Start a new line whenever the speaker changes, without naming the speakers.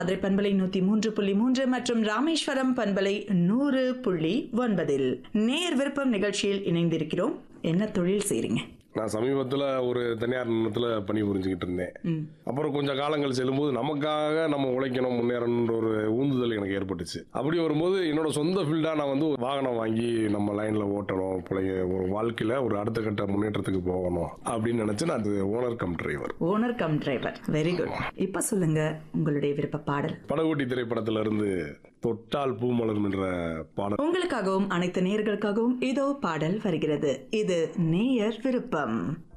மதுரை பண்பலை நூத்தி மூன்று புள்ளி மூன்று மற்றும் ராமேஸ்வரம் பண்பலை நூறு புள்ளி ஒன்பதில் நேர் விருப்பம் நிகழ்ச்சியில் இணைந்திருக்கிறோம் என்ன தொழில் செய்றீங்க
நான் சமீபத்தில் ஒரு தனியார் நிறுவனத்தில் பணி புரிஞ்சுக்கிட்டு இருந்தேன் அப்புறம் கொஞ்சம் காலங்கள் செல்லும்போது நமக்காக நம்ம உழைக்கணும் முன்னேறணுன்ற ஒரு ஊந்துதல் எனக்கு ஏற்பட்டுச்சு அப்படி வரும்போது என்னோட சொந்த ஃபீல்டாக நான் வந்து ஒரு வாகனம் வாங்கி நம்ம லைனில் ஓட்டணும் பிள்ளைங்க ஒரு வாழ்க்கையில் ஒரு அடுத்த கட்ட முன்னேற்றத்துக்கு போகணும் அப்படின்னு நினச்சி நான் அது owner cum driver
owner cum driver very good இப்ப சொல்லுங்க உங்களுடைய விருப்ப பாடல்
படகோட்டி திரைப்படத்துல இருந்து தொட்டால் பூ மலரும் என்ற பாடல்
உங்களுக்காகவும் அனைத்து நேயர்களுக்காகவும் இதோ பாடல் வருகிறது இது நேயர் விருப்பம்